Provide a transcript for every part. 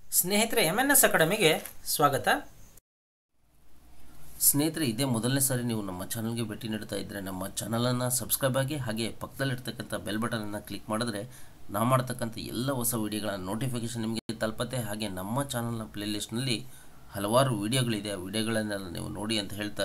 ಸ್ನೇಹಿತರೆ M N S ಅಕಾಡೆಮಿಗೆ ಸ್ವಾಗತ ಸ್ನೇಹಿತರೆ ಇದೇ ಮೊದಲನೇ ಸಾರಿ ನೀವು ನಮ್ಮ ಚಾನಲ್ಗೆ ಭೇಟಿ ನೀಡ್ತಾ ಇದ್ದರೆ ನಮ್ಮ ಚಾನಲನ್ನು ಸಬ್ಸ್ಕ್ರೈಬ್ ಆಗಿ ಹಾಗೆ ಪಕ್ಕದಲ್ಲಿರ್ತಕ್ಕಂಥ ಬೆಲ್ ಬಟನನ್ನು ಕ್ಲಿಕ್ ಮಾಡಿದ್ರೆ ನಾವು ಮಾಡ್ತಕ್ಕಂಥ ಎಲ್ಲ ಹೊಸ ವಿಡಿಯೋಗಳ ನೋಟಿಫಿಕೇಷನ್ ನಿಮಗೆ ತಲುಪತ್ತೆ ಹಾಗೆ ನಮ್ಮ ಚಾನಲ್ನ ಪ್ಲೇಲಿಸ್ಟ್ನಲ್ಲಿ ಹಲವಾರು ವಿಡಿಯೋಗಳಿದೆ ಆ ವಿಡಿಯೋಗಳನ್ನೆಲ್ಲ ನೀವು ನೋಡಿ ಅಂತ ಹೇಳ್ತಾ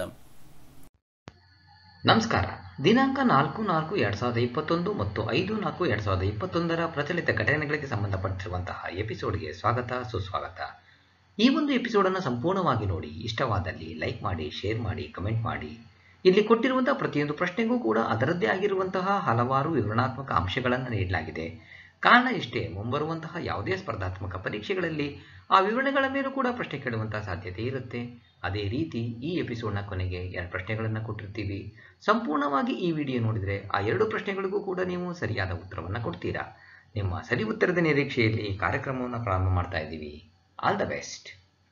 ನಮಸ್ಕಾರ ದಿನಾಂಕ ನಾಲ್ಕು ನಾಲ್ಕು ಎರಡು ಸಾವಿರದ ಇಪ್ಪತ್ತೊಂದು ಮತ್ತು ಐದು ನಾಲ್ಕು ಎರಡು ಸಾವಿರದ ಇಪ್ಪತ್ತೊಂದರ ಪ್ರಚಲಿತ ಘಟನೆಗಳಿಗೆ ಸಂಬಂಧಪಟ್ಟಿರುವಂತಹ ಎಪಿಸೋಡ್ಗೆ ಸ್ವಾಗತ ಸುಸ್ವಾಗತ ಈ ಒಂದು ಎಪಿಸೋಡನ್ನು ಸಂಪೂರ್ಣವಾಗಿ ನೋಡಿ ಇಷ್ಟವಾದಲ್ಲಿ ಲೈಕ್ ಮಾಡಿ ಶೇರ್ ಮಾಡಿ ಕಮೆಂಟ್ ಮಾಡಿ ಇಲ್ಲಿ ಕೊಟ್ಟಿರುವಂತಹ ಪ್ರತಿಯೊಂದು ಪ್ರಶ್ನೆಗೂ ಕೂಡ ಅದರದ್ದೇ ಆಗಿರುವಂತಹ ಹಲವಾರು ವಿವರಣಾತ್ಮಕ ಅಂಶಗಳನ್ನು ನೀಡಲಾಗಿದೆ ಕಾರಣ ಇಷ್ಟೇ ಮುಂಬರುವಂತಹ ಯಾವುದೇ ಸ್ಪರ್ಧಾತ್ಮಕ ಪರೀಕ್ಷೆಗಳಲ್ಲಿ ಆ ವಿವರಣೆಗಳ ಮೇಲೂ ಕೂಡ ಪ್ರಶ್ನೆ ಕೇಳುವಂತಹ ಸಾಧ್ಯತೆ ಇರುತ್ತೆ ಅದೇ ರೀತಿ ಈ ಎಪಿಸೋಡ್ನ ಕೊನೆಗೆ ಎರಡು ಪ್ರಶ್ನೆಗಳನ್ನು ಕೊಟ್ಟಿರ್ತೀವಿ ಸಂಪೂರ್ಣವಾಗಿ ಈ ವಿಡಿಯೋ ನೋಡಿದರೆ ಆ ಎರಡು ಪ್ರಶ್ನೆಗಳಿಗೂ ಕೂಡ ನೀವು ಸರಿಯಾದ ಉತ್ತರವನ್ನು ಕೊಡ್ತೀರಾ ನಿಮ್ಮ ಸರಿ ಉತ್ತರದ ನಿರೀಕ್ಷೆಯಲ್ಲಿ ಈ ಕಾರ್ಯಕ್ರಮವನ್ನು ಪ್ರಾರಂಭ ಮಾಡ್ತಾ ಇದ್ದೀವಿ ಆಲ್ ದ ಬೆಸ್ಟ್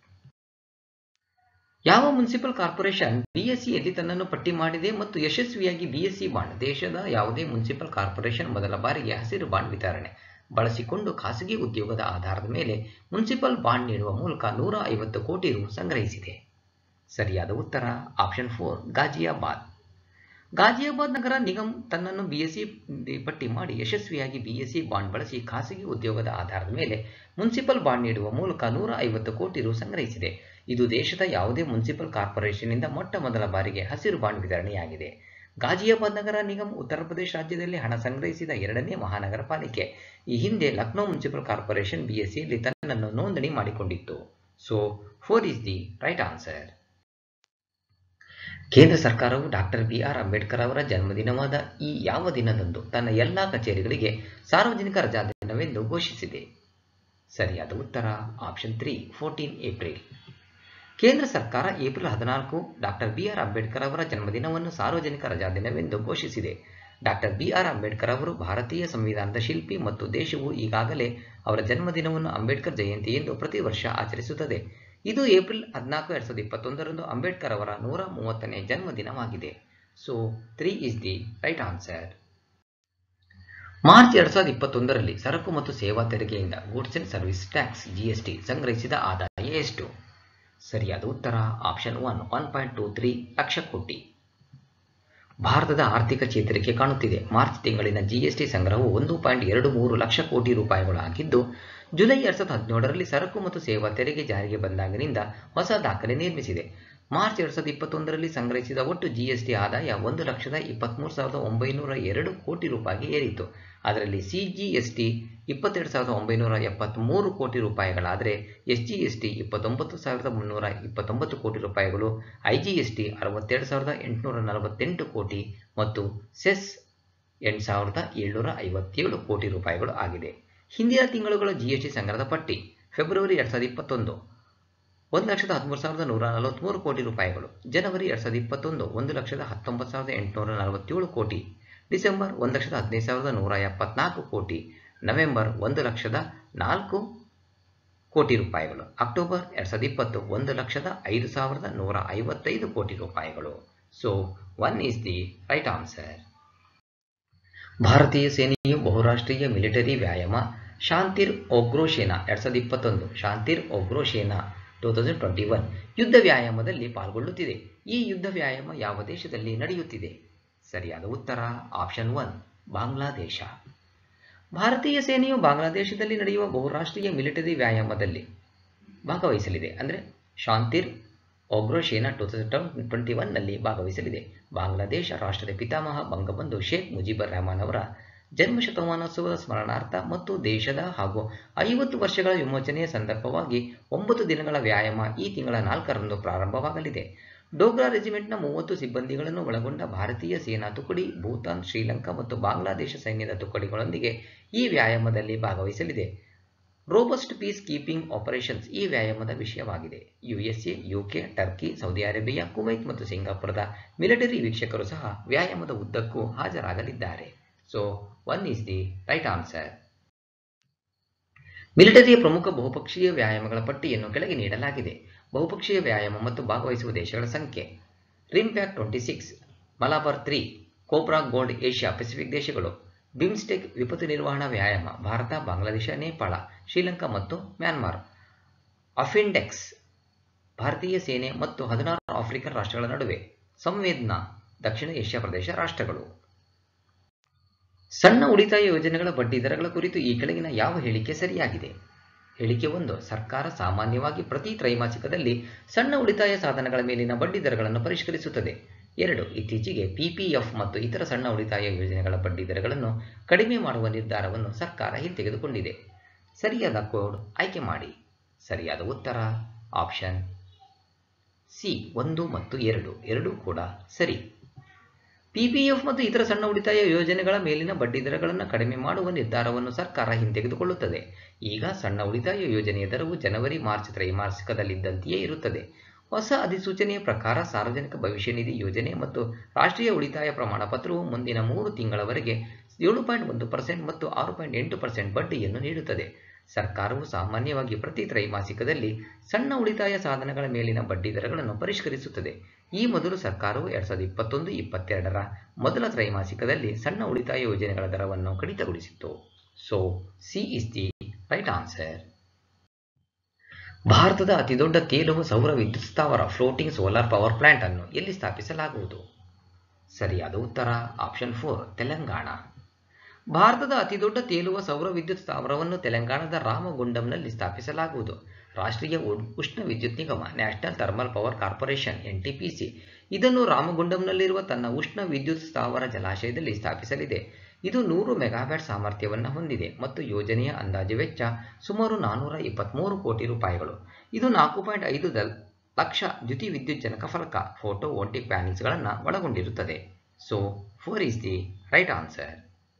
ಯಾವ ಮುನ್ಸಿಪಲ್ ಕಾರ್ಪೊರೇಷನ್ ಬಿಎಸ್ಸಿಯಲ್ಲಿ ತನ್ನನ್ನು ಪಟ್ಟಿ ಮಾಡಿದೆ ಮತ್ತು ಯಶಸ್ವಿಯಾಗಿ ಬಿಎಸ್ಸಿ ಬಾಂಡ್ ದೇಶದ ಯಾವುದೇ ಮುನ್ಸಿಪಲ್ ಕಾರ್ಪೊರೇಷನ್ ಮೊದಲ ಬಾರಿಗೆ ಹಸಿರು ಬಾಂಡ್ ವಿತರಣೆ ಬಳಸಿಕೊಂಡು ಖಾಸಗಿ ಉದ್ಯೋಗದ ಆಧಾರದ ಮೇಲೆ ಮುನ್ಸಿಪಲ್ ಬಾಂಡ್ ನೀಡುವ ಮೂಲಕ ನೂರ ಐವತ್ತು ಕೋಟಿ ರು ಸಂಗ್ರಹಿಸಿದೆ ಸರಿಯಾದ ಉತ್ತರ ಆಪ್ಷನ್ ಫೋರ್ ಗಾಜಿಯಾಬಾದ್ ಗಾಜಿಯಾಬಾದ್ ನಗರ ನಿಗಮ್ ತನ್ನನ್ನು ಬಿಎಸ್ಸಿ ಪಟ್ಟಿ ಮಾಡಿ ಯಶಸ್ವಿಯಾಗಿ ಬಿಎಸ್ಸಿ ಬಾಂಡ್ ಬಳಸಿ ಖಾಸಗಿ ಉದ್ಯೋಗದ ಆಧಾರದ ಮೇಲೆ ಮುನ್ಸಿಪಲ್ ಬಾಂಡ್ ನೀಡುವ ಮೂಲಕ ನೂರ ಐವತ್ತು ಕೋಟಿ ರು ಸಂಗ್ರಹಿಸಿದೆ ಇದು ದೇಶದ ಯಾವುದೇ ಮುನ್ಸಿಪಲ್ ಕಾರ್ಪೊರೇಷನ್ನಿಂದ ಮೊಟ್ಟ ಮೊದಲ ಬಾರಿಗೆ ಹಸಿರು ಬಾಂಡ್ ವಿತರಣೆಯಾಗಿದೆ ಗಾಜಿಯಾಬಾದ್ ನಗರ ನಿಗಮ್ ಉತ್ತರ ಪ್ರದೇಶ ರಾಜ್ಯದಲ್ಲಿ ಹಣ ಸಂಗ್ರಹಿಸಿದ ಎರಡನೇ ಮಹಾನಗರ ಪಾಲಿಕೆ ಈ ಹಿಂದೆ ಲಕ್ನೋ ಮುನ್ಸಿಪಲ್ ಕಾರ್ಪೊರೇಷನ್ ಬಿಎಸ್ಸಿಯಲ್ಲಿ ತನ್ನನ್ನು ನೋಂದಣಿ ಮಾಡಿಕೊಂಡಿತ್ತು so four is the right answer ಕೇಂದ್ರ ಸರ್ಕಾರವು ಡಾಕ್ಟರ್ ಬಿ ಆರ್ ಅಂಬೇಡ್ಕರ್ ಅವರ ಜನ್ಮದಿನವಾದ ಈ ಯಾವ ದಿನದಂದು ತನ್ನ ಎಲ್ಲಾ ಕಚೇರಿಗಳಿಗೆ ಸಾರ್ವಜನಿಕ ರಜಾ ದಿನವೆಂದು ಘೋಷಿಸಿದೆ ಸರಿಯಾದ ಉತ್ತರ ಆಪ್ಷನ್ ತ್ರೀ ಫೋರ್ಟೀನ್ ಏಪ್ರಿಲ್ ಕೇಂದ್ರ ಸರ್ಕಾರ ಏಪ್ರಿಲ್ ಹದಿನಾಲ್ಕು ಡಾಕ್ಟರ್ ಬಿ ಆರ್ ಅಂಬೇಡ್ಕರ್ ಅವರ ಜನ್ಮದಿನವನ್ನು ಸಾರ್ವಜನಿಕ ರಜಾ ದಿನವೆಂದು ಘೋಷಿಸಿದೆ ಡಾಕ್ಟರ್ ಬಿ ಆರ್ ಅಂಬೇಡ್ಕರ್ ಅವರು ಭಾರತೀಯ ಸಂವಿಧಾನದ ಶಿಲ್ಪಿ ಮತ್ತು ದೇಶವು ಈಗಾಗಲೇ ಅವರ ಜನ್ಮದಿನವನ್ನು ಅಂಬೇಡ್ಕರ್ ಜಯಂತಿ ಎಂದು ಪ್ರತಿ ವರ್ಷ ಆಚರಿಸುತ್ತದೆ ಇದು ಏಪ್ರಿಲ್ ಹದಿನಾಲ್ಕು ಎರಡು ಸಾವಿರದ ಇಪ್ಪತ್ತೊಂದರಂದು ಅಂಬೇಡ್ಕರ್ ಅವರ ನೂರ ಮೂವತ್ತನೇ ಜನ್ಮದಿನವಾಗಿದೆ so three is the right answer March ಎರಡು ಸಾವಿರದ ಇಪ್ಪತ್ತೊಂದರಲ್ಲಿ ಸರಕು ಮತ್ತು ಸೇವಾ ತೆರಿಗೆಯಿಂದ goods and service tax GST ಸಂಗ್ರಹಿಸಿದ ಆದಾಯ ಎಷ್ಟು ಸರಿಯಾದ ಉತ್ತರ option one one point two three lakh crore ಭಾರತದ ಆರ್ಥಿಕ ಚೇತರಿಕೆ ಕಾಣುತ್ತಿದೆ ಮಾರ್ಚ್ ತಿಂಗಳಿನ ಜಿಎಸ್ಟಿ ಸಂಗ್ರಹವು ಒಂದು ಪಾಯಿಂಟ್ ಎರಡು ಮೂರು ಲಕ್ಷ ಕೋಟಿ ರೂಪಾಯಿಗಳಾಗಿದ್ದು ಜುಲೈ ಎರಡ್ ಸಾವಿರದ ಹದಿನೇಳರಲ್ಲಿ ಸರಕು ಮತ್ತು ಸೇವಾ ತೆರಿಗೆ ಜಾರಿಗೆ ಬಂದಾಗಿನಿಂದ ಹೊಸ ದಾಖಲೆ ನಿರ್ಮಿಸಿದೆ ಮಾರ್ಚ್ ಎರಡ್ ಸಾವಿರದ ಇಪ್ಪತ್ತೊಂದರಲ್ಲಿ ಸಂಗ್ರಹಿಸಿದ ಒಟ್ಟು ಜಿಎಸ್ಟಿ ಆದಾಯ ಒಂದು ಲಕ್ಷದ ಇಪ್ಪತ್ತ್ಮೂರು ಸಾವಿರದ ಒಂಬೈನೂರ ಎರಡು ಕೋಟಿ ರೂಪಾಯಿಗೆ ಏರಿತು ಅದರಲ್ಲಿ ಸಿಜಿಎಸ್ಟಿ ಇಪ್ಪತ್ತೆರಡು ಸಾವಿರದ ಒಂಬೈನೂರ ಎಪ್ಪತ್ತ್ಮೂರು ಕೋಟಿ ರೂಪಾಯಿಗಳಾದರೆ ಎಸ್ಜಿಎಸ್ಟಿ ಇಪ್ಪತ್ತೊಂಬತ್ತು ಸಾವಿರದ ಮುನ್ನೂರ ಇಪ್ಪತ್ತೊಂಬತ್ತು ಕೋಟಿ ರೂಪಾಯಿಗಳು ಐಜಿಎಸ್ಟಿ ಅರವತ್ತೆರಡು ಸಾವಿರದ ಎಂಟುನೂರ ನಲವತ್ತೆಂಟು ಕೋಟಿ ಮತ್ತು ಸೆಸ್ ಎಂಟು ಸಾವಿರದ ಏಳ್ನೂರ ಐವತ್ತೇಳು ಕೋಟಿ ರೂಪಾಯಿಗಳು ಆಗಿದೆ ಹಿಂದಿನ ತಿಂಗಳುಗಳ ಜಿಎಸ್ಟಿ ಸಂಗ್ರಹದ ಪಟ್ಟಿ ಫೆಬ್ರವರಿ ಎರಡು ಸಾವಿರದ ಇಪ್ಪತ್ತೊಂದು ಒಂದು ಲಕ್ಷದ ಹದಿಮೂರು ಸಾವಿರದ ನೂರ ನಲವತ್ತ್ಮೂರು ಕೋಟಿ ರೂಪಾಯಿಗಳು ಜನವರಿ ಎರಡು ಸಾವಿರದ ಇಪ್ಪತ್ತೊಂದು ಒಂದು ಲಕ್ಷದ ಹತ್ತೊಂಬತ್ತು ಸಾವಿರದ ಎಂಟುನೂರ ನಲವತ್ತೇಳು ಕೋಟಿ ಡಿಸೆಂಬರ್ ಒಂದು ಲಕ್ಷದ ಹದಿನೈದು ಸಾವಿರದ ನೂರ ಎಪ್ಪತ್ನಾಲ್ಕು ಕೋಟಿ ನವೆಂಬರ್ ಒಂದು ಲಕ್ಷದ ನಾಲ್ಕು ಕೋಟಿ ರೂಪಾಯಿಗಳು ಅಕ್ಟೋಬರ್ ಎರಡು ಸಾವಿರದ ಇಪ್ಪತ್ತು ಒಂದು ಲಕ್ಷದ ಐದು ಸಾವಿರದ ನೂರ ಐವತ್ತೈದು ಕೋಟಿ ರೂಪಾಯಿಗಳು so one is the right answer ಭಾರತೀಯ ಸೇನೆಯು ಬಹುರಾಷ್ಟ್ರೀಯ ಮಿಲಿಟರಿ ವ್ಯಾಯಾಮ ಶಾಂತಿರ್ ಒಗ್ರೋಶೇನಾ ಎರಡು ಸಾವಿರದ ಇಪ್ಪತ್ತೊಂದು Shantir Ogrosena two thousand twenty one ಯುದ್ಧ ವ್ಯಾಯಾಮದಲ್ಲಿ ಪಾಲ್ಗೊಳ್ಳುತ್ತಿದೆ ಈ ಯುದ್ಧ ವ್ಯಾಯಾಮ ಯಾವ ದೇಶದಲ್ಲಿ ನಡೆಯುತ್ತಿದೆ ಸರಿಯಾದ ಉತ್ತರ ಆಪ್ಷನ್ ಒನ್ ಬಾಂಗ್ಲಾದೇಶ ಭಾರತೀಯ ಸೇನೆಯು ಬಾಂಗ್ಲಾದೇಶದಲ್ಲಿ ನಡೆಯುವ ಬಹುರಾಷ್ಟ್ರೀಯ ಮಿಲಿಟರಿ ವ್ಯಾಯಾಮದಲ್ಲಿ ಭಾಗವಹಿಸಲಿದೆ ಅಂದರೆ Shantir Ogrosena two thousand twenty ಒನ್ನಲ್ಲಿ ಭಾಗವಹಿಸಲಿದೆ ಬಾಂಗ್ಲಾದೇಶ ರಾಷ್ಟ್ರದ ಪಿತಾಮಹ ಬಂಗಬಂಧು ಶೇಖ್ ಮುಜಿಬುರ್ ರೆಹಮಾನ್ ಅವರ ಜನ್ಮ ಶತಮಾನೋತ್ಸವದ ಸ್ಮರಣಾರ್ಥ ಮತ್ತು ದೇಶದ ಹಾಗೂ ಐವತ್ತು ವರ್ಷಗಳ ವಿಮೋಚನೆಯ ಸಂದರ್ಭವಾಗಿ ಒಂಬತ್ತು ದಿನಗಳ ವ್ಯಾಯಾಮ ಈ ತಿಂಗಳ ನಾಲ್ಕರಂದು ಪ್ರಾರಂಭವಾಗಲಿದೆ ಡೋಗ್ರಾ ರೆಜಿಮೆಂಟ್ನ ಮೂವತ್ತು ಸಿಬ್ಬಂದಿಗಳನ್ನು ಒಳಗೊಂಡ ಭಾರತೀಯ ಸೇನಾ ತುಕಡಿ ಭೂತಾನ್ ಶ್ರೀಲಂಕಾ ಮತ್ತು ಬಾಂಗ್ಲಾದೇಶ ಸೈನ್ಯದ ತುಕಡಿಗಳೊಂದಿಗೆ ಈ ವ್ಯಾಯಾಮದಲ್ಲಿ ಭಾಗವಹಿಸಲಿದೆ ರೋಬಸ್ಟ್ ಪೀಸ್ ಕೀಪಿಂಗ್ ಆಪರೇಷನ್ಸ್ ಈ ವ್ಯಾಯಾಮದ ವಿಷಯವಾಗಿದೆ USA UK Turkey Saudi Arabia Kuwait ಮತ್ತು ಸಿಂಗಾಪುರದ ಮಿಲಿಟರಿ ವೀಕ್ಷಕರು ಸಹ ವ್ಯಾಯಾಮದ ಉದ್ದಕ್ಕೂ ಹಾಜರಾಗಲಿದ್ದಾರೆ so one is the right answer ಮಿಲಿಟರಿಯ ಪ್ರಮುಖ ಬಹುಪಕ್ಷೀಯ ವ್ಯಾಯಾಮಗಳ ಪಟ್ಟಿಯನ್ನು ಕೆಳಗೆ ನೀಡಲಾಗಿದೆ ಬಹುಪಕ್ಷೀಯ ವ್ಯಾಯಾಮ ಮತ್ತು ಭಾಗವಹಿಸುವ ದೇಶಗಳ ಸಂಖ್ಯೆ RIMPAC twenty six Malabar three Cobra Gold Asia Pacific ದೇಶಗಳು ಬಿಮ್ಸ್ಟೆಕ್ ವಿಪತ್ತು ನಿರ್ವಹಣಾ ವ್ಯಾಯಾಮ ಭಾರತ ಬಾಂಗ್ಲಾದೇಶ ನೇಪಾಳ ಶ್ರೀಲಂಕಾ ಮತ್ತು ಮ್ಯಾನ್ಮಾರ್ ಅಫಿಂಡೆಕ್ಸ್ ಭಾರತೀಯ ಸೇನೆ ಮತ್ತು ಹದಿನಾರು ಆಫ್ರಿಕನ್ ರಾಷ್ಟ್ರಗಳ ನಡುವೆ ಸಂವೇದನಾ ದಕ್ಷಿಣ ಏಷ್ಯಾ ಪ್ರದೇಶ ರಾಷ್ಟ್ರಗಳು ಸಣ್ಣ ಉಳಿತಾಯ ಯೋಜನೆಗಳ ಬಡ್ಡಿ ದರಗಳ ಕುರಿತು ಈ ಕೆಳಗಿನ ಯಾವ ಹೇಳಿಕೆ ಸರಿಯಾಗಿದೆ ಹೇಳಿಕೆ ಒಂದು ಸರ್ಕಾರ ಸಾಮಾನ್ಯವಾಗಿ ಪ್ರತಿ ತ್ರೈಮಾಸಿಕದಲ್ಲಿ ಸಣ್ಣ ಉಳಿತಾಯ ಸಾಧನಗಳ ಮೇಲಿನ ಬಡ್ಡಿ ದರಗಳನ್ನು ಪರಿಷ್ಕರಿಸುತ್ತದೆ ಎರಡು ಇತ್ತೀಚೆಗೆ ಪಿಪಿಎಫ್ ಮತ್ತು ಇತರ ಸಣ್ಣ ಉಳಿತಾಯ ಯೋಜನೆಗಳ ಬಡ್ಡಿ ದರಗಳನ್ನು ಕಡಿಮೆ ಮಾಡುವ ನಿರ್ಧಾರವನ್ನು ಸರ್ಕಾರ ಹಿಂತೆಗೆದುಕೊಂಡಿದೆ ಸರಿಯಾದ ಕೋಡ್ ಆಯ್ಕೆ ಮಾಡಿ ಸರಿಯಾದ ಉತ್ತರ ಆಪ್ಷನ್ ಸಿ ಒಂದು ಮತ್ತು ಎರಡು ಎರಡೂ ಕೂಡ ಸರಿ ಪಿಪಿಎಫ್ ಮತ್ತು ಇತರ ಸಣ್ಣ ಉಳಿತಾಯ ಯೋಜನೆಗಳ ಮೇಲಿನ ಬಡ್ಡಿ ದರಗಳನ್ನು ಕಡಿಮೆ ಮಾಡುವ ನಿರ್ಧಾರವನ್ನು ಸರ್ಕಾರ ಹಿಂತೆಗೆದುಕೊಳ್ಳುತ್ತದೆ ಈಗ ಸಣ್ಣ ಉಳಿತಾಯ ಯೋಜನೆಯ ದರವು ಜನವರಿ ಮಾರ್ಚ್ ತ್ರೈಮಾಸಿಕದಲ್ಲಿದ್ದಂತೆಯೇ ಇರುತ್ತದೆ ಹೊಸ ಅಧಿಸೂಚನೆಯ ಪ್ರಕಾರ ಸಾರ್ವಜನಿಕ ಭವಿಷ್ಯ ನಿಧಿ ಯೋಜನೆ ಮತ್ತು ರಾಷ್ಟ್ರೀಯ ಉಳಿತಾಯ ಪ್ರಮಾಣ ಪತ್ರವು ಮುಂದಿನ ಮೂರು ತಿಂಗಳವರೆಗೆ ಏಳು ಪಾಯಿಂಟ್ ಒಂದು ಪರ್ಸೆಂಟ್ ಮತ್ತು ಆರು ಪಾಯಿಂಟ್ ಎಂಟು ಪರ್ಸೆಂಟ್ ಬಡ್ಡಿಯನ್ನು ನೀಡುತ್ತದೆ ಸರ್ಕಾರವು ಸಾಮಾನ್ಯವಾಗಿ ಪ್ರತಿ ತ್ರೈಮಾಸಿಕದಲ್ಲಿ ಸಣ್ಣ ಉಳಿತಾಯ ಸಾಧನಗಳ ಮೇಲಿನ ಬಡ್ಡಿ ದರಗಳನ್ನು ಪರಿಷ್ಕರಿಸುತ್ತದೆ ಈ ಮೊದಲು ಸರ್ಕಾರವು ಎರಡ್ ಸಾವಿರದ ಇಪ್ಪತ್ತೊಂದು ಇಪ್ಪತ್ತೆರಡರ ಮೊದಲ ತ್ರೈಮಾಸಿಕದಲ್ಲಿ ಸಣ್ಣ ಉಳಿತಾಯ ಯೋಜನೆಗಳ ದರವನ್ನು ಕಡಿತಗೊಳಿಸಿತ್ತು so C is the right answer ಭಾರತದ ಅತಿದೊಡ್ಡ ತೇಲುವ ಸೌರ ವಿದ್ಯುತ್ ಸ್ಥಾವರ ಫ್ಲೋಟಿಂಗ್ ಸೋಲಾರ್ ಪವರ್ ಪ್ಲಾಂಟ್ ಅನ್ನು ಎಲ್ಲಿ ಸ್ಥಾಪಿಸಲಾಗುವುದು ಸರಿಯಾದ ಉತ್ತರ ಆಪ್ಷನ್ ಫೋರ್ ತೆಲಂಗಾಣ ಭಾರತದ ಅತಿದೊಡ್ಡ ತೇಲುವ ಸೌರ ವಿದ್ಯುತ್ ಸ್ಥಾವರವನ್ನು ತೆಲಂಗಾಣದ ರಾಮಗುಂಡಂನಲ್ಲಿ ಸ್ಥಾಪಿಸಲಾಗುವುದು ರಾಷ್ಟ್ರೀಯ ಉಷ್ಣ ವಿದ್ಯುತ್ ನಿಗಮ national thermal power corporation NTPC ಇದನ್ನು ರಾಮಗುಂಡಂನಲ್ಲಿರುವ ತನ್ನ ಉಷ್ಣ ವಿದ್ಯುತ್ ಸ್ಥಾವರ ಜಲಾಶಯದಲ್ಲಿ ಸ್ಥಾಪಿಸಲಿದೆ ಇದು ನೂರು ಮೆಗಾವ್ಯಾಟ್ ಸಾಮರ್ಥ್ಯವನ್ನು ಹೊಂದಿದೆ ಮತ್ತು ಯೋಜನೆಯ ಅಂದಾಜು ವೆಚ್ಚ ಸುಮಾರು ನಾನ್ನೂರ ಇಪ್ಪತ್ತ್ಮೂರು ಕೋಟಿ ರೂಪಾಯಿಗಳು ಇದು ನಾಲ್ಕು ಪಾಯಿಂಟ್ ಐದು ಲಕ್ಷ ದ್ಯುತಿ ವಿದ್ಯುಜ್ಜನಕ ಫಲಕ ಫೋಟೋ ವೋಲ್ಟಿಕ್ ಪ್ಯಾನೆಲ್ಸ್ಗಳನ್ನು ಒಳಗೊಂಡಿರುತ್ತದೆ so four is the right answer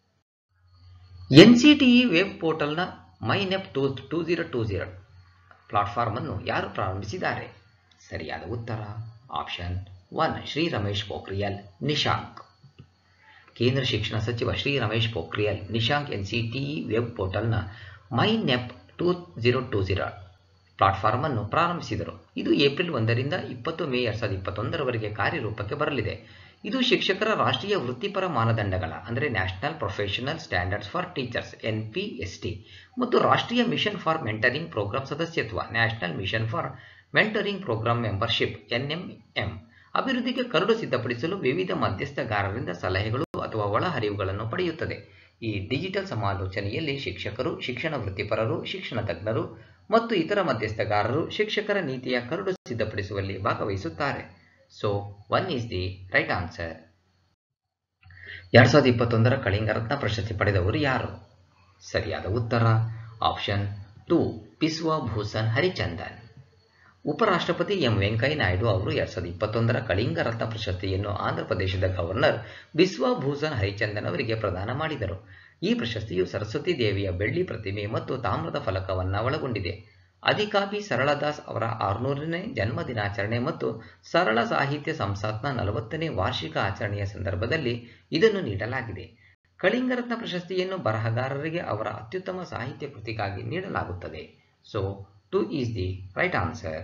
NCTE web ಪೋರ್ಟಲ್ನ my NEP two two zero two zero platform ಅನ್ನು ಯಾರು ಪ್ರಾರಂಭಿಸಿದ್ದಾರೆ ಸರಿಯಾದ ಉತ್ತರ ಆಪ್ಷನ್ ಒನ್ ಶ್ರೀ ರಮೇಶ್ ಪೋಖ್ರಿಯಲ್ ನಿಶಾಂಕ್ ಕೇಂದ್ರ ಶಿಕ್ಷಣ ಸಚಿವ ಶ್ರೀ ರಮೇಶ್ ಪೋಖ್ರಿಯಲ್ ನಿಶಾಂಕ್ ಎನ್ಸಿಟಿಇ ವೆಬ್ ಪೋರ್ಟಲ್ನ my NEP two zero two zero platform ಅನ್ನು ಪ್ರಾರಂಭಿಸಿದರು ಇದು ಏಪ್ರಿಲ್ ಒಂದರಿಂದ ಇಪ್ಪತ್ತು ಮೇ ಎರಡ್ ಸಾವಿರದ ಇಪ್ಪತ್ತೊಂದರವರೆಗೆ ಕಾರ್ಯರೂಪಕ್ಕೆ ಬರಲಿದೆ ಇದು ಶಿಕ್ಷಕರ ರಾಷ್ಟ್ರೀಯ ವೃತ್ತಿಪರ ಮಾನದಂಡಗಳ ಅಂದರೆ national professional standards for teachers N P S T ಮತ್ತು ರಾಷ್ಟ್ರೀಯ ಮಿಷನ್ ಫಾರ್ ಮೆಂಟರಿಂಗ್ ಪ್ರೋಗ್ರಾಂ ಸದಸ್ಯತ್ವ national mission for mentoring programme membership NMM ಅಭಿವೃದ್ಧಿಗೆ ಕರಡು ಸಿದ್ಧಪಡಿಸಲು ವಿವಿಧ ಮಧ್ಯಸ್ಥಗಾರರಿಂದ ಸಲಹೆಗಳು ಅಥವಾ ಒಳಹರಿವುಗಳನ್ನು ಪಡೆಯುತ್ತದೆ ಈ ಡಿಜಿಟಲ್ ಸಮಾಲೋಚನೆಯಲ್ಲಿ ಶಿಕ್ಷಕರು ಶಿಕ್ಷಣ ವೃತ್ತಿಪರರು ಶಿಕ್ಷಣ ತಜ್ಞರು ಮತ್ತು ಇತರ ಮಧ್ಯಸ್ಥಗಾರರು ಶಿಕ್ಷಕರ ನೀತಿಯ ಕರಡು ಸಿದ್ಧಪಡಿಸುವಲ್ಲಿ ಭಾಗವಹಿಸುತ್ತಾರೆ so one is the right answer ಎರಡ್ ಸಾವಿರದ ಇಪ್ಪತ್ತೊಂದರ ಕಳಿಂಗ ರತ್ನ ಪ್ರಶಸ್ತಿ ಪಡೆದವರು ಯಾರು ಸರಿಯಾದ ಉತ್ತರ ಆಪ್ಷನ್ ಟು ಪಿಸ್ವಾ ಭೂಷಣ್ ಹರಿಚಂದನ್ ಉಪರಾಷ್ಟ್ರಪತಿ ಎಂ ವೆಂಕಯ್ಯ ನಾಯ್ಡು ಅವರು ಎರಡ್ ಸಾವಿರದ ಇಪ್ಪತ್ತೊಂದರ ಕಳಿಂಗ ರತ್ನ ಪ್ರಶಸ್ತಿಯನ್ನು ಆಂಧ್ರಪ್ರದೇಶದ ಗವರ್ನರ್ ಬಿಸ್ವಾ ಭೂಷಣ್ ಹರಿಚಂದನ್ ಅವರಿಗೆ ಪ್ರದಾನ ಮಾಡಿದರು ಈ ಪ್ರಶಸ್ತಿಯು ಸರಸ್ವತಿ ದೇವಿಯ ಬೆಳ್ಳಿ ಪ್ರತಿಮೆ ಮತ್ತು ತಾಮ್ರದ ಫಲಕವನ್ನು ಒಳಗೊಂಡಿದೆ ಅಧಿಕಾಬಿ ಸರಳದಾಸ್ ಅವರ ಆರುನೂರನೇ ಜನ್ಮ ದಿನಾಚರಣೆ ಮತ್ತು ಸರಳ ಸಾಹಿತ್ಯ ಸಂಸ್ಥಾತ್ನ ನಲವತ್ತನೇ ವಾರ್ಷಿಕ ಆಚರಣೆಯ ಸಂದರ್ಭದಲ್ಲಿ ಇದನ್ನು ನೀಡಲಾಗಿದೆ ಕಳಿಂಗರತ್ನ ಪ್ರಶಸ್ತಿಯನ್ನು ಬರಹಗಾರರಿಗೆ ಅವರ ಅತ್ಯುತ್ತಮ ಸಾಹಿತ್ಯ ಕೃತಿಗಾಗಿ ನೀಡಲಾಗುತ್ತದೆ so two is the right answer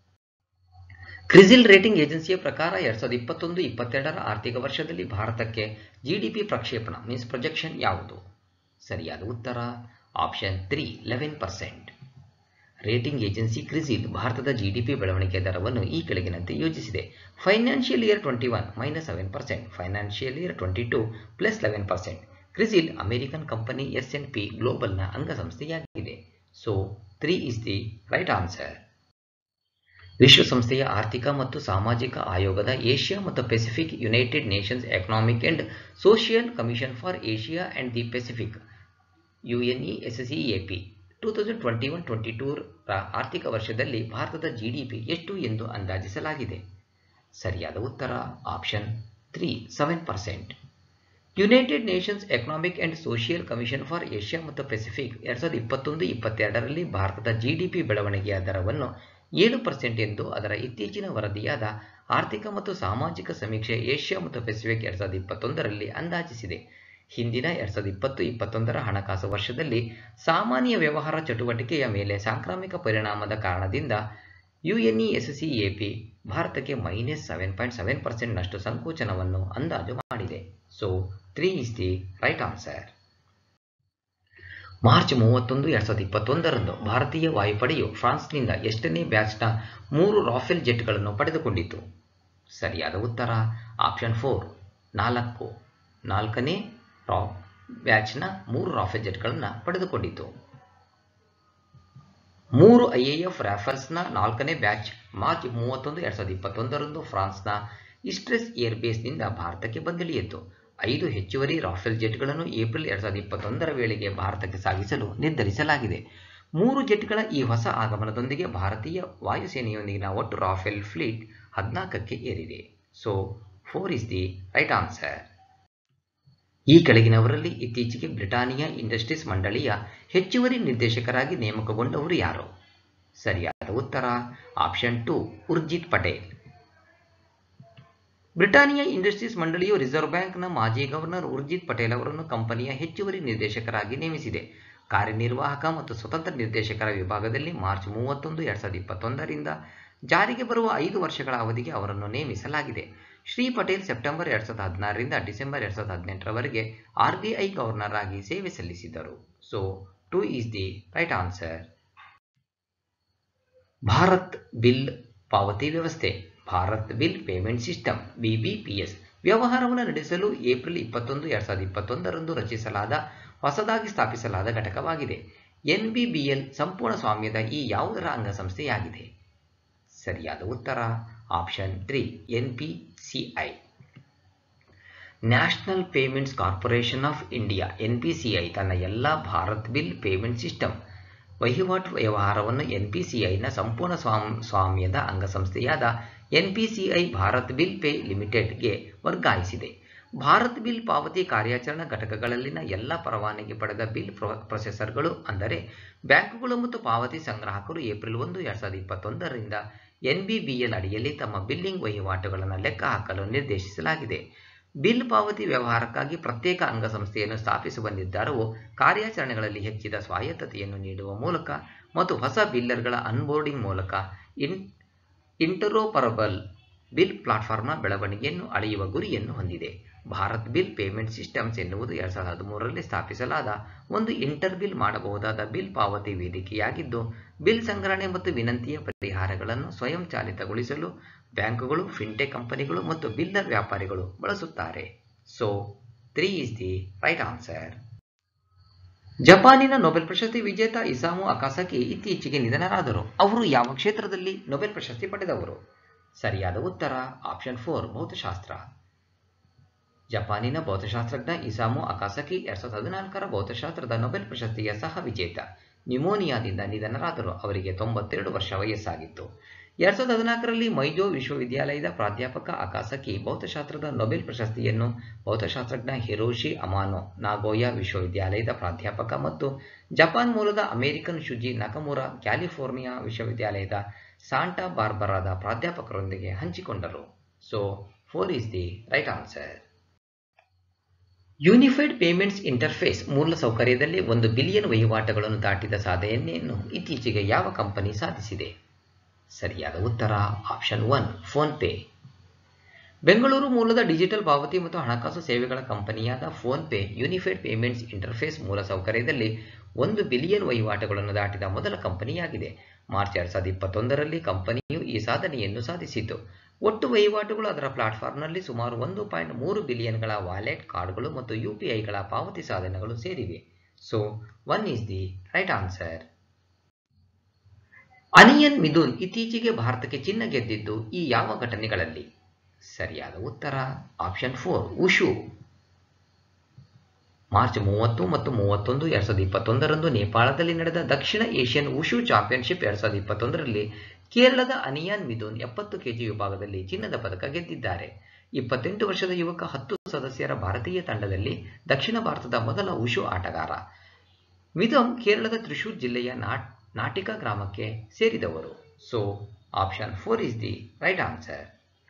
CRISIL rating ಏಜೆನ್ಸಿಯ ಪ್ರಕಾರ ಎರಡ್ ಸಾವಿರದ ಇಪ್ಪತ್ತೊಂದು ಇಪ್ಪತ್ತೆರಡರ ಆರ್ಥಿಕ ವರ್ಷದಲ್ಲಿ ಭಾರತಕ್ಕೆ ಜಿಡಿಪಿ ಪ್ರಕ್ಷೇಪಣ ಮೀನ್ಸ್ ಪ್ರೊಜೆಕ್ಷನ್ ಯಾವುದು ಸರಿಯಾದ ಉತ್ತರ option three eleven percent rating agency CRISIL ಭಾರತದ ಜಿಡಿಪಿ ಬೆಳವಣಿಗೆ ದರವನ್ನು ಈ ಕೆಳಗಿನಂತೆ ಯೋಜಿಸಿದೆ financial year twenty one minus seven percent financial year twenty two plus eleven percent CRISIL American company S and P ಗ್ಲೋಬಲ್ನ ಅಂಗಸಂಸ್ಥೆಯಾಗಿದೆ so three is the right answer ವಿಶ್ವಸಂಸ್ಥೆಯ ಆರ್ಥಿಕ ಮತ್ತು ಸಾಮಾಜಿಕ ಆಯೋಗದ ಏಷ್ಯಾ ಮತ್ತು Pacific United Nations Economic and Social Commission for Asia and the Pacific UNESCAP two thousand twenty one twenty ಟೂರ ಆರ್ಥಿಕ ವರ್ಷದಲ್ಲಿ ಭಾರತದ ಜಿಡಿಪಿ ಎಷ್ಟು ಎಂದು ಅಂದಾಜಿಸಲಾಗಿದೆ ಸರಿಯಾದ ಉತ್ತರ option three seven percent United Nations Economic and Social Commission for Asia ಮತ್ತು ಪೆಸಿಫಿಕ್ ಎರಡ್ ಸಾವಿರದ ಇಪ್ಪತ್ತೊಂದು ಇಪ್ಪತ್ತೆರಡರಲ್ಲಿ ಭಾರತದ ಜಿಡಿಪಿ ಬೆಳವಣಿಗೆಯ ದರವನ್ನು ಏಳು ಪರ್ಸೆಂಟ್ ಎಂದು ಅದರ ಇತ್ತೀಚಿನ ವರದಿಯಾದ ಆರ್ಥಿಕ ಮತ್ತು ಸಾಮಾಜಿಕ ಸಮೀಕ್ಷೆ ಏಷ್ಯಾ ಮತ್ತು ಪೆಸಿಫಿಕ್ ಎರಡ್ ಸಾವಿರದ ಇಪ್ಪತ್ತೊಂದರಲ್ಲಿ ಅಂದಾಜಿಸಿದೆ ಹಿಂದಿನ ಎರಡ್ ಸಾವಿರದ ಇಪ್ಪತ್ತು ಇಪ್ಪತ್ತೊಂದರ ಹಣಕಾಸು ವರ್ಷದಲ್ಲಿ ಸಾಮಾನ್ಯ ವ್ಯವಹಾರ ಚಟುವಟಿಕೆಯ ಮೇಲೆ ಸಾಂಕ್ರಾಮಿಕ ಪರಿಣಾಮದ ಕಾರಣದಿಂದ ಯುಎನ್ಇಎಸ್ಸಿಎಪಿ ಭಾರತಕ್ಕೆ ಮೈನಸ್ ಸೆವೆನ್ ಪಾಯಿಂಟ್ ಸೆವೆನ್ ಪರ್ಸೆಂಟ್ನಷ್ಟು ಸಂಕೋಚನವನ್ನು ಅಂದಾಜು ಮಾಡಿದೆ so three is the right answer March ಮೂವತ್ತೊಂದು ಎರಡ್ ಸಾವಿರದ ಇಪ್ಪತ್ತೊಂದರಂದು ಭಾರತೀಯ ವಾಯುಪಡೆಯು ಫ್ರಾನ್ಸ್ನಿಂದ ಎಷ್ಟನೇ ಬ್ಯಾಚ್ನ ಮೂರು ರಾಫೆಲ್ ಜೆಟ್ಗಳನ್ನು ಪಡೆದುಕೊಂಡಿತು ಸರಿಯಾದ ಉತ್ತರ ಆಪ್ಷನ್ ಫೋರ್ ನಾಲ್ಕು ನಾಲ್ಕನೇ ರಾ ಬ್ಯಾಚ್ನ ಮೂರು ರಾಫೆಲ್ ಜೆಟ್ಗಳನ್ನು ಪಡೆದುಕೊಂಡಿತು ಮೂರು ಐಎಎಫ್ ರಾಫೆಲ್ಸ್ನ ನಾಲ್ಕನೇ ಬ್ಯಾಚ್ ಮಾರ್ಚ್ ಮೂವತ್ತೊಂದು ಎರಡ್ ಸಾವಿರದ ಇಪ್ಪತ್ತೊಂದರಂದು ಫ್ರಾನ್ಸ್ನ ಇಸ್ಟ್ರೆಸ್ ಏರ್ಬೇಸ್ನಿಂದ ಭಾರತಕ್ಕೆ ಬಂದಿಳಿಯಿತು ಐದು ಹೆಚ್ಚುವರಿ ರಾಫೆಲ್ ಜೆಟ್ಗಳನ್ನು ಏಪ್ರಿಲ್ ಎರಡ್ ಸಾವಿರದ ಇಪ್ಪತ್ತೊಂದರ ವೇಳೆಗೆ ಭಾರತಕ್ಕೆ ಸಾಗಿಸಲು ನಿರ್ಧರಿಸಲಾಗಿದೆ ಮೂರು ಜೆಟ್ಗಳ ಈ ಹೊಸ ಆಗಮನದೊಂದಿಗೆ ಭಾರತೀಯ ವಾಯುಸೇನೆಯೊಂದಿಗಿನ ಒಟ್ಟು ರಾಫೆಲ್ ಫ್ಲೀಟ್ ಹದಿನಾಲ್ಕಕ್ಕೆ ಏರಿದೆ so four is the right answer ಈ ಕೆಳಗಿನವರಲ್ಲಿ ಇತ್ತೀಚೆಗೆ ಬ್ರಿಟಾನಿಯಾ ಇಂಡಸ್ಟ್ರೀಸ್ ಮಂಡಳಿಯ ಹೆಚ್ಚುವರಿ ನಿರ್ದೇಶಕರಾಗಿ ನೇಮಕಗೊಂಡವರು ಯಾರು ಸರಿಯಾದ ಉತ್ತರ option two Urjit Patel Britannia Industries ಮಂಡಳಿಯು ರಿಸರ್ವ್ ಬ್ಯಾಂಕ್ನ ಮಾಜಿ ಗವರ್ನರ್ ಉರ್ಜಿತ್ ಪಟೇಲ್ ಅವರನ್ನು ಕಂಪನಿಯ ಹೆಚ್ಚುವರಿ ನಿರ್ದೇಶಕರಾಗಿ ನೇಮಿಸಿದೆ ಕಾರ್ಯನಿರ್ವಾಹಕ ಮತ್ತು ಸ್ವತಂತ್ರ ನಿರ್ದೇಶಕರ ವಿಭಾಗದಲ್ಲಿ ಮಾರ್ಚ್ ಮೂವತ್ತೊಂದು ಎರಡ್ ಸಾವಿರದ ಇಪ್ಪತ್ತೊಂದರಿಂದ ಜಾರಿಗೆ ಬರುವ ಐದು ವರ್ಷಗಳ ಅವಧಿಗೆ ಅವರನ್ನು ನೇಮಿಸಲಾಗಿದೆ ಶ್ರೀ ಪಟೇಲ್ ಸೆಪ್ಟೆಂಬರ್ ಎರಡ್ ಸಾವಿರದ ಹದಿನಾರರಿಂದ ಡಿಸೆಂಬರ್ ಎರಡ್ ಸಾವಿರದ ಹದಿನೆಂಟರವರೆಗೆ ಆರ್ಬಿಐ ಗವರ್ನರ್ ಆಗಿ ಸೇವೆ ಸಲ್ಲಿಸಿದ್ದರು so two is the right answer Bharat bill ಪಾವತಿ ವ್ಯವಸ್ಥೆ Bharat bill payment system BBPS ವ್ಯವಹಾರವನ್ನು ನಡೆಸಲು ಏಪ್ರಿಲ್ ಇಪ್ಪತ್ತೊಂದು ಎರಡ್ ಸಾವಿರದ ಇಪ್ಪತ್ತೊಂದರಂದು ರಚಿಸಲಾದ ಹೊಸದಾಗಿ ಸ್ಥಾಪಿಸಲಾದ ಘಟಕವಾಗಿದೆ ಎನ್ಬಿಬಿಎಲ್ ಸಂಪೂರ್ಣ ಸ್ವಾಮ್ಯದ ಈ ಯಾವುದರ ಅಂಗಸಂಸ್ಥೆಯಾಗಿದೆ ಸರಿಯಾದ ಉತ್ತರ option three NPCI national payments corporation of India NPCI ತನ್ನ ಎಲ್ಲ ಭಾರತ್ ಬಿಲ್ ಪೇಮೆಂಟ್ ಸಿಸ್ಟಮ್ ವಹಿವಾಟು ವ್ಯವಹಾರವನ್ನು ಎನ್ಪಿಸಿಐನ ಸಂಪೂರ್ಣ ಸ್ವಾಮ್ ಸ್ವಾಮ್ಯದ ಅಂಗಸಂಸ್ಥೆಯಾದ ಎನ್ಪಿಸಿಐ ಭಾರತ್ ಬಿಲ್ ಪೇ ಲಿಮಿಟೆಡ್ಗೆ ವರ್ಗಾಯಿಸಿದೆ ಭಾರತ್ ಬಿಲ್ ಪಾವತಿ ಕಾರ್ಯಾಚರಣಾ ಘಟಕಗಳಲ್ಲಿನ ಎಲ್ಲ ಪರವಾನಗಿ ಪಡೆದ ಬಿಲ್ ಪ್ರೊಸೆಸರ್ಗಳು ಅಂದರೆ ಬ್ಯಾಂಕುಗಳು ಮತ್ತು ಪಾವತಿ ಸಂಗ್ರಾಹಕರು ಏಪ್ರಿಲ್ ಒಂದು ಎರಡ್ ಸಾವಿರದ ಇಪ್ಪತ್ತೊಂದರಿಂದ ಎನ್ಬಿಬಿಎಲ್ ಅಡಿಯಲ್ಲಿ ತಮ್ಮ ಬಿಲ್ಲಿಂಗ್ ವಹಿವಾಟುಗಳನ್ನು ಲೆಕ್ಕ ಹಾಕಲು ನಿರ್ದೇಶಿಸಲಾಗಿದೆ ಬಿಲ್ ಪಾವತಿ ವ್ಯವಹಾರಕ್ಕಾಗಿ ಪ್ರತ್ಯೇಕ ಅಂಗಸಂಸ್ಥೆಯನ್ನು ಸ್ಥಾಪಿಸುವ ನಿರ್ಧಾರವು ಕಾರ್ಯಾಚರಣೆಗಳಲ್ಲಿ ಹೆಚ್ಚಿದ ಸ್ವಾಯತ್ತತೆಯನ್ನು ನೀಡುವ ಮೂಲಕ ಮತ್ತು ಹೊಸ ಬಿಲ್ಲರ್ಗಳ ಅನ್ಬೋರ್ಡಿಂಗ್ ಮೂಲಕ ಇನ್ ಇಂಟರೋಪರಬಲ್ ಬಿಲ್ ಪ್ಲಾಟ್ಫಾರ್ಮ್ನ ಬೆಳವಣಿಗೆಯನ್ನು ಅಳೆಯುವ ಗುರಿಯನ್ನು ಹೊಂದಿದೆ ಭಾರತ್ ಬಿಲ್ ಪೇಮೆಂಟ್ ಸಿಸ್ಟಮ್ಸ್ ಎನ್ನುವುದು ಎರಡ್ ಸಾವಿರದ ಹದಿಮೂರರಲ್ಲಿ ಸ್ಥಾಪಿಸಲಾದ ಒಂದು ಇಂಟರ್ ಬಿಲ್ ಮಾಡಬಹುದಾದ ಬಿಲ್ ಪಾವತಿ ವೇದಿಕೆಯಾಗಿದ್ದು ಬಿಲ್ ಸಂಗ್ರಹಣೆ ಮತ್ತು ವಿನಂತಿಯ ಪರಿಹಾರಗಳನ್ನು ಸ್ವಯಂಚಾಲಿತಗೊಳಿಸಲು ಬ್ಯಾಂಕುಗಳು ಫಿನ್ಟೆಕ್ ಕಂಪನಿಗಳು ಮತ್ತು ಬಿಲ್ಲರ್ ವ್ಯಾಪಾರಿಗಳು ಬಳಸುತ್ತಾರೆ so three is the right answer ಜಪಾನಿನ ನೊಬೆಲ್ ಪ್ರಶಸ್ತಿ ವಿಜೇತ ಇಸಾಮು ಅಕಾಸಕಿ ಇತ್ತೀಚೆಗೆ ನಿಧನರಾದರು ಅವರು ಯಾವ ಕ್ಷೇತ್ರದಲ್ಲಿ ನೊಬೆಲ್ ಪ್ರಶಸ್ತಿ ಪಡೆದವರು ಸರಿಯಾದ ಉತ್ತರ ಆಪ್ಷನ್ ಫೋರ್ ಭೌತಶಾಸ್ತ್ರ ಜಪಾನಿನ ಭೌತಶಾಸ್ತ್ರಜ್ಞ ಇಸಾಮು ಅಕಾಸಕಿ ಎರಡ್ ಸಾವಿರದ ಹದಿನಾಲ್ಕರ ಭೌತಶಾಸ್ತ್ರದ ನೊಬೆಲ್ ಪ್ರಶಸ್ತಿಯ ಸಹ ವಿಜೇತ ನ್ಯೂಮೋನಿಯಾದಿಂದ ನಿಧನರಾದರು ಅವರಿಗೆ ತೊಂಬತ್ತೆರಡು ವರ್ಷ ವಯಸ್ಸಾಗಿತ್ತು ಎರಡ್ ಸಾವಿರದ ಹದಿನಾಲ್ಕರಲ್ಲಿ ಮೈಜೋ ವಿಶ್ವವಿದ್ಯಾಲಯದ ಪ್ರಾಧ್ಯಾಪಕ ಅಕಾಸಕಿ ಭೌತಶಾಸ್ತ್ರದ ನೊಬೆಲ್ ಪ್ರಶಸ್ತಿಯನ್ನು ಭೌತಶಾಸ್ತ್ರಜ್ಞ ಹಿರೋಶಿ ಅಮಾನೋ ನಾಗೋಯಾ ವಿಶ್ವವಿದ್ಯಾಲಯದ ಪ್ರಾಧ್ಯಾಪಕ ಮತ್ತು ಜಪಾನ್ ಮೂಲದ ಅಮೆರಿಕನ್ ಶುಜಿ ನಕಮುರಾ ಕ್ಯಾಲಿಫೋರ್ನಿಯಾ ವಿಶ್ವವಿದ್ಯಾಲಯದ ಸಾಂಟಾ ಬಾರ್ಬರಾದ ಪ್ರಾಧ್ಯಾಪಕರೊಂದಿಗೆ ಹಂಚಿಕೊಂಡರು so four is the right answer unified payments interface ಮೂಲಸೌಕರ್ಯದಲ್ಲಿ ಒಂದು ಬಿಲಿಯನ್ ವಹಿವಾಟುಗಳನ್ನು ದಾಟಿದ ಸಾಧನೆಯನ್ನು ಇತ್ತೀಚೆಗೆ ಯಾವ ಕಂಪನಿ ಸಾಧಿಸಿದೆ ಸರಿಯಾದ ಉತ್ತರ ಆಪ್ಷನ್ ಒನ್ ಫೋನ್ಪೇ ಬೆಂಗಳೂರು ಮೂಲದ ಡಿಜಿಟಲ್ ಪಾವತಿ ಮತ್ತು ಹಣಕಾಸು ಸೇವೆಗಳ ಕಂಪನಿಯಾದ ಫೋನ್ಪೇ ಯೂನಿಫೈಡ್ ಪೇಮೆಂಟ್ಸ್ ಇಂಟರ್ಫೇಸ್ ಮೂಲಸೌಕರ್ಯದಲ್ಲಿ ಒಂದು ಬಿಲಿಯನ್ ವಹಿವಾಟುಗಳನ್ನು ದಾಟಿದ ಮೊದಲ ಕಂಪನಿಯಾಗಿದೆ ಮಾರ್ಚ್ ಎರಡ್ ಸಾವಿರದ ಇಪ್ಪತ್ತೊಂದರಲ್ಲಿ ಕಂಪನಿಯು ಈ ಸಾಧನೆಯನ್ನು ಸಾಧಿಸಿತು ಒಟ್ಟು ವಹಿವಾಟುಗಳು ಅದರ ಪ್ಲಾಟ್ಫಾರ್ಮ್ನಲ್ಲಿ ಸುಮಾರು ಒಂದು ಪಾಯಿಂಟ್ ಮೂರು ಬಿಲಿಯನ್ಗಳ ವಾಲೆಟ್ ಕಾರ್ಡ್ಗಳು ಮತ್ತು ಯುಪಿಐಗಳ ಪಾವತಿ ಸಾಧನಗಳು ಸೇರಿವೆ so one is the right answer Aniyan Midhun ಇತ್ತೀಚೆಗೆ ಭಾರತಕ್ಕೆ ಚಿನ್ನ ಗೆದ್ದಿದ್ದು ಈ ಯಾವ ಘಟನೆಗಳಲ್ಲಿ ಸರಿಯಾದ ಉತ್ತರ ಆಪ್ಷನ್ ಫೋರ್ ಉಷು ಮಾರ್ಚ್ ಮೂವತ್ತು ಮತ್ತು ಮೂವತ್ತೊಂದು ಎರಡ್ ಸಾವಿರದ ಇಪ್ಪತ್ತೊಂದರಂದು ನೇಪಾಳದಲ್ಲಿ ನಡೆದ ದಕ್ಷಿಣ ಏಷ್ಯನ್ ಉಷು ಚಾಂಪಿಯನ್ಶಿಪ್ ಎರಡ್ ಸಾವಿರದ ಇಪ್ಪತ್ತೊಂದರಲ್ಲಿ ಕೇರಳದ ಅನಿಯಾನ್ ಮಿದುನ್ ಎಪ್ಪತ್ತು ಕೆಜಿ ವಿಭಾಗದಲ್ಲಿ ಚಿನ್ನದ ಪದಕ ಗೆದ್ದಿದ್ದಾರೆ ಇಪ್ಪತ್ತೆಂಟು ವರ್ಷದ ಯುವಕ ಹತ್ತು ಸದಸ್ಯರ ಭಾರತೀಯ ತಂಡದಲ್ಲಿ ದಕ್ಷಿಣ ಭಾರತದ ಮೊದಲ ಉಷು ಆಟಗಾರ ಮಿದುನ್ ಕೇರಳದ ತ್ರಿಶೂರ್ ಜಿಲ್ಲೆಯ ನಾಟ್ ನಾಟಿಕಾ ಗ್ರಾಮಕ್ಕೆ ಸೇರಿದವರು so option four is the right answer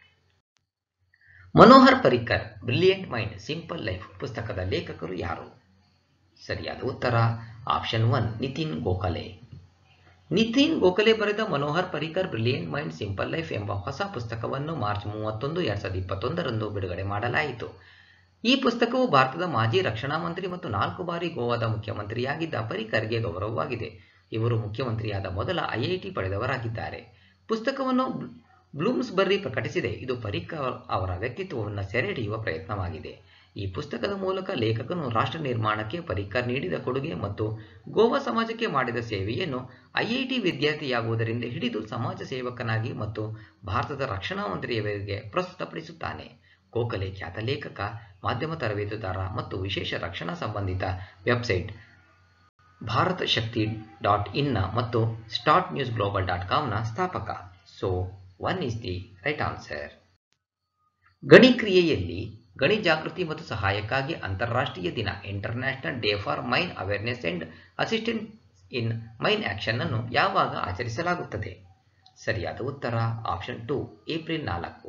Manohar Parrikar brilliant mind simple life ಪುಸ್ತಕದ ಲೇಖಕರು ಯಾರು ಸರಿಯಾದ ಉತ್ತರ ಆಪ್ಷನ್ ಒನ್ ನಿತಿನ್ ಗೋಖಲೆ ನಿತಿನ್ ಗೋಖಲೆ ಬರೆದ Manohar Parrikar brilliant mind simple life ಎಂಬ ಹೊಸ ಪುಸ್ತಕವನ್ನು ಮಾರ್ಚ್ ಮೂವತ್ತೊಂದು ಎರಡ್ ಸಾವಿರದ ಇಪ್ಪತ್ತೊಂದರಂದು ಬಿಡುಗಡೆ ಮಾಡಲಾಯಿತು ಈ ಪುಸ್ತಕವು ಭಾರತದ ಮಾಜಿ ರಕ್ಷಣಾ ಮಂತ್ರಿ ಮತ್ತು ನಾಲ್ಕು ಬಾರಿ ಗೋವಾದ ಮುಖ್ಯಮಂತ್ರಿಯಾಗಿದ್ದ ಪರಿಕರ್ಗೆ ಗೌರವವಾಗಿದೆ ಇವರು ಮುಖ್ಯಮಂತ್ರಿಯಾದ ಮೊದಲ ಐಐಟಿ ಪಡೆದವರಾಗಿದ್ದಾರೆ ಪುಸ್ತಕವನ್ನು ಬ್ಲೂಮ್ಸ್ಬರ್ರಿ ಪ್ರಕಟಿಸಿದೆ ಇದು ಪರಿಕರ್ ಅವರ ವ್ಯಕ್ತಿತ್ವವನ್ನು ಸೆರೆಹಿಡಿಯುವ ಪ್ರಯತ್ನವಾಗಿದೆ ಈ ಪುಸ್ತಕದ ಮೂಲಕ ಲೇಖಕನು ರಾಷ್ಟ್ರ ನಿರ್ಮಾಣಕ್ಕೆ ಪರಿಕರ್ ನೀಡಿದ ಕೊಡುಗೆ ಮತ್ತು ಗೋವಾ ಸಮಾಜಕ್ಕೆ ಮಾಡಿದ ಸೇವೆಯನ್ನು ಐಐಟಿ ವಿದ್ಯಾರ್ಥಿಯಾಗುವುದರಿಂದ ಹಿಡಿದು ಸಮಾಜ ಸೇವಕನಾಗಿ ಮತ್ತು ಭಾರತದ ರಕ್ಷಣಾ ಮಂತ್ರಿಯವರಿಗೆ ಪ್ರಸ್ತುತಪಡಿಸುತ್ತಾನೆ ಗೋಖಲೆ ಖ್ಯಾತ ಲೇಖಕ ಮಾಧ್ಯಮ ತರಬೇತುದಾರ ಮತ್ತು ವಿಶೇಷ ರಕ್ಷಣಾ ಸಂಬಂಧಿತ ವೆಬ್ಸೈಟ್ ಭಾರತ ಶಕ್ತಿ ಡಾಟ್ ಇನ್ನ ಮತ್ತು ಸ್ಟಾರ್ಟ್ ನ್ಯೂಸ್ ಗ್ಲೋಬಲ್ ಡಾಟ್ ಕಾಮ್ನ ಸ್ಥಾಪಕ so one is the right answer ಗಣಿ ಕ್ರಿಯೆಯಲ್ಲಿ ಗಣಿ ಜಾಗೃತಿ ಮತ್ತು ಸಹಾಯಕ್ಕಾಗಿ ಅಂತಾರಾಷ್ಟ್ರೀಯ ದಿನ international day for mine awareness and assistant in mine action ಅನ್ನು ಯಾವಾಗ ಆಚರಿಸಲಾಗುತ್ತದೆ ಸರಿಯಾದ ಉತ್ತರ ಆಪ್ಷನ್ ಟು ಏಪ್ರಿಲ್ ನಾಲ್ಕು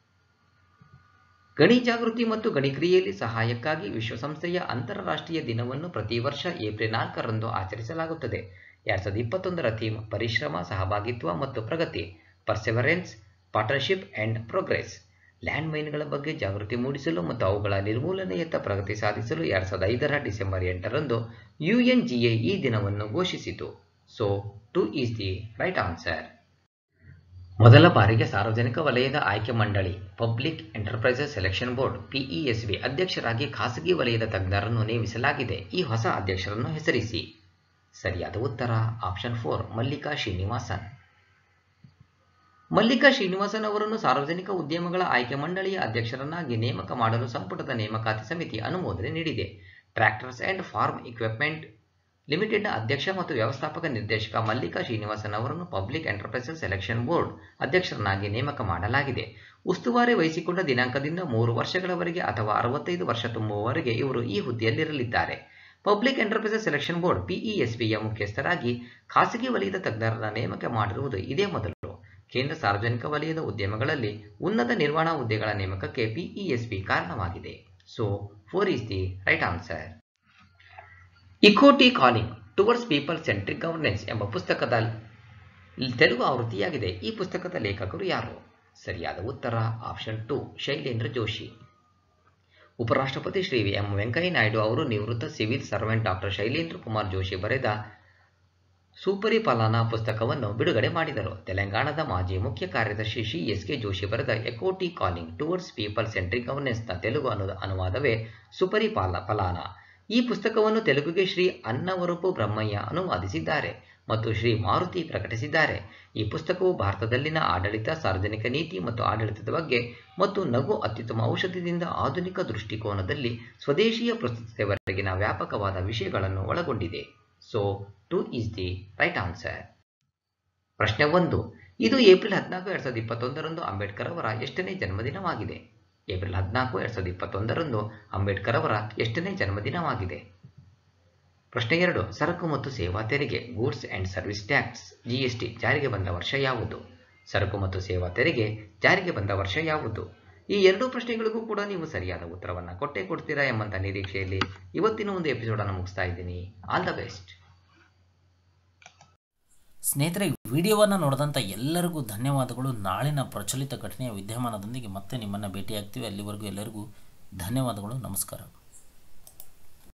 ಗಣಿ ಜಾಗೃತಿ ಮತ್ತು ಗಣಿ ಕ್ರಿಯೆಯಲ್ಲಿ ಸಹಾಯಕ್ಕಾಗಿ ವಿಶ್ವಸಂಸ್ಥೆಯ ಅಂತಾರಾಷ್ಟ್ರೀಯ ದಿನವನ್ನು ಪ್ರತಿ ವರ್ಷ ಏಪ್ರಿಲ್ ನಾಲ್ಕರಂದು ಆಚರಿಸಲಾಗುತ್ತದೆ ಎರಡ್ ಸಾವಿರದ ಇಪ್ಪತ್ತೊಂದರ ಥೀಮ್ ಪರಿಶ್ರಮ ಸಹಭಾಗಿತ್ವ ಮತ್ತು ಪ್ರಗತಿ perseverance partnership and progress land ಮೈನ್ಗಳ ಬಗ್ಗೆ ಜಾಗೃತಿ ಮೂಡಿಸಲು ಮತ್ತು ಅವುಗಳ ನಿರ್ಮೂಲನೆಯತ್ತ ಪ್ರಗತಿ ಸಾಧಿಸಲು ಎರಡ್ ಸಾವಿರದ ಐದರ ಡಿಸೆಂಬರ್ ಎಂಟರಂದು ಯುಎನ್ಜಿಎ ಈ ದಿನವನ್ನು ಘೋಷಿಸಿತು so two is the right answer ಮೊದಲ ಬಾರಿಗೆ ಸಾರ್ವಜನಿಕ ವಲಯದ ಆಯ್ಕೆ ಮಂಡಳಿ public enterprises selection board PESB ಅಧ್ಯಕ್ಷರಾಗಿ ಖಾಸಗಿ ವಲಯದ ತಜ್ಞರನ್ನು ನೇಮಿಸಲಾಗಿದೆ ಈ ಹೊಸ ಅಧ್ಯಕ್ಷರನ್ನು ಹೆಸರಿಸಿ ಸರಿಯಾದ ಉತ್ತರ ಆಪ್ಷನ್ ಫೋರ್ ಮಲ್ಲಿಕಾ ಶ್ರೀನಿವಾಸನ್ ಮಲ್ಲಿಕಾ ಶ್ರೀನಿವಾಸನ್ ಅವರನ್ನು ಸಾರ್ವಜನಿಕ ಉದ್ಯಮಗಳ ಆಯ್ಕೆ ಮಂಡಳಿಯ ಅಧ್ಯಕ್ಷರನ್ನಾಗಿ ನೇಮಕ ಮಾಡಲು ಸಂಪುಟದ ನೇಮಕಾತಿ ಸಮಿತಿ ಅನುಮೋದನೆ ನೀಡಿದೆ ಟ್ರ್ಯಾಕ್ಟರ್ಸ್ ಅಂಡ್ ಫಾರ್ಮ್ ಇಕ್ವಿಪ್ಮೆಂಟ್ ಲಿಮಿಟೆಡ್ನ ಅಧ್ಯಕ್ಷ ಮತ್ತು ವ್ಯವಸ್ಥಾಪಕ ನಿರ್ದೇಶಕ ಮಲ್ಲಿಕಾ ಶ್ರೀನಿವಾಸನ್ ಅವರನ್ನು ಪಬ್ಲಿಕ್ ಎಂಟರ್ಪ್ರೈಸಸ್ ಸೆಲೆಕ್ಷನ್ ಬೋರ್ಡ್ ಅಧ್ಯಕ್ಷರನ್ನಾಗಿ ನೇಮಕ ಮಾಡಲಾಗಿದೆ ಉಸ್ತುವಾರಿ ವಹಿಸಿಕೊಂಡ ದಿನಾಂಕದಿಂದ ಮೂರು ವರ್ಷಗಳವರೆಗೆ ಅಥವಾ ಅರವತ್ತೈದು ವರ್ಷ ತುಂಬುವವರೆಗೆ ಇವರು ಈ ಹುದ್ದೆಯಲ್ಲಿರಲಿದ್ದಾರೆ ಪಬ್ಲಿಕ್ ಎಂಟರ್ಪ್ರೈಸಸ್ ಸೆಲೆಕ್ಷನ್ ಬೋರ್ಡ್ ಪಿಇಎಸ್ಬಿಯ ಮುಖ್ಯಸ್ಥರಾಗಿ ಖಾಸಗಿ ವಲಯದ ತಜ್ಞರನ್ನ ನೇಮಕ ಮಾಡಿರುವುದು ಇದೇ ಮೊದಲು ಕೇಂದ್ರ ಸಾರ್ವಜನಿಕ ವಲಯದ ಉದ್ಯಮಗಳಲ್ಲಿ ಉನ್ನತ ನಿರ್ವಹಣಾ ಹುದ್ದೆಗಳ ನೇಮಕಕ್ಕೆ ಪಿಇಎಸ್ಬಿ ಕಾರಣವಾಗಿದೆ so four is the right answer Ecotee calling towards people centric governance ಎಂಬ ಪುಸ್ತಕದ ತೆಲುಗು ಆವೃತ್ತಿಯಾಗಿದೆ ಈ ಪುಸ್ತಕದ ಲೇಖಕರು ಯಾರು ಸರಿಯಾದ ಉತ್ತರ ಆಪ್ಷನ್ ಟು ಶೈಲೇಂದ್ರ ಜೋಶಿ ಉಪರಾಷ್ಟ್ರಪತಿ ಶ್ರೀ ಎಂ ವೆಂಕಯ್ಯನಾಯ್ಡು ಅವರು ನಿವೃತ್ತ civil servant doctor Shailendra Kumar Joshi ಬರೆದ ಸುಪರಿಪಾಲನಾ ಪುಸ್ತಕವನ್ನು ಬಿಡುಗಡೆ ಮಾಡಿದರು ತೆಲಂಗಾಣದ ಮಾಜಿ ಮುಖ್ಯ ಕಾರ್ಯದರ್ಶಿ ಶ್ರೀ ಎಸ್ ಕೆ ಜೋಶಿ ಬರೆದ Ecotee calling towards people centric ಗವರ್ನೆನ್ಸ್ನ ತೆಲುಗು ಅನು ಅನುವಾದವೇ ಸುಪರಿಪಾಲ ಫಲಾನ ಈ ಪುಸ್ತಕವನ್ನು ತೆಲುಗುಗೆ ಶ್ರೀ ಅನ್ನವರಪು ಬ್ರಹ್ಮಯ್ಯ ಅನುವಾದಿಸಿದ್ದಾರೆ ಮತ್ತು ಶ್ರೀ ಮಾರುತಿ ಪ್ರಕಟಿಸಿದ್ದಾರೆ ಈ ಪುಸ್ತಕವು ಭಾರತದಲ್ಲಿನ ಆಡಳಿತ ಸಾರ್ವಜನಿಕ ನೀತಿ ಮತ್ತು ಆಡಳಿತದ ಬಗ್ಗೆ ಮತ್ತು ನಗು ಅತ್ಯುತ್ತಮ ಔಷಧದಿಂದ ಆಧುನಿಕ ದೃಷ್ಟಿಕೋನದಲ್ಲಿ ಸ್ವದೇಶೀಯ ಪ್ರಸ್ತುತತೆವರೆಗಿನ ವ್ಯಾಪಕವಾದ ವಿಷಯಗಳನ್ನು ಒಳಗೊಂಡಿದೆ so two is the right answer ಪ್ರಶ್ನೆ ಒಂದು ಇದು ಏಪ್ರಿಲ್ ಹದಿನಾಲ್ಕು ಎರಡ್ ಸಾವಿರದ ಇಪ್ಪತ್ತೊಂದರಂದು ಅಂಬೇಡ್ಕರ್ ಅವರ ಎಷ್ಟನೇ ಜನ್ಮದಿನವಾಗಿದೆ ಏಪ್ರಿಲ್ ಹದಿನಾಲ್ಕು ಎರಡ್ ಸಾವಿರದ ಇಪ್ಪತ್ತೊಂದರಂದು ಅಂಬೇಡ್ಕರ್ ಅವರ ಎಷ್ಟನೇ ಜನ್ಮದಿನವಾಗಿದೆ ಪ್ರಶ್ನೆ ಎರಡು ಸರಕು ಮತ್ತು ಸೇವಾ ತೆರಿಗೆ goods and service tax GST ಜಾರಿಗೆ ಬಂದ ವರ್ಷ ಯಾವುದು ಸರಕು ಮತ್ತು ಸೇವಾ ತೆರಿಗೆ ಜಾರಿಗೆ ಬಂದ ವರ್ಷ ಯಾವುದು ಈ ಎರಡೂ ಪ್ರಶ್ನೆಗಳಿಗೂ ಕೂಡ ನೀವು ಸರಿಯಾದ ಉತ್ತರವನ್ನು ಕೊಟ್ಟೇ ಕೊಡ್ತೀರಾ ಎಂಬಂತ ನಿರೀಕ್ಷೆಯಲ್ಲಿ ಇವತ್ತಿನ ಒಂದು ಎಪಿಸೋಡನ್ನು ಮುಗಿಸ್ತಾ ಇದ್ದೀನಿ ಆಲ್ ದ ಬೆಸ್ಟ್ ಸ್ನೇಹಿತರೆ ವಿಡಿಯೋವನ್ನು ನೋಡಿದಂಥ ಎಲ್ಲರಿಗೂ ಧನ್ಯವಾದಗಳು ನಾಳಿನ ಪ್ರಚಲಿತ ಘಟನೆಯ ವಿದ್ಯಮಾನದೊಂದಿಗೆ ಮತ್ತೆ ನಿಮ್ಮನ್ನು ಭೇಟಿಯಾಗ್ತೀವಿ ಅಲ್ಲಿವರೆಗೂ ಎಲ್ಲರಿಗೂ ಧನ್ಯವಾದಗಳು ನಮಸ್ಕಾರ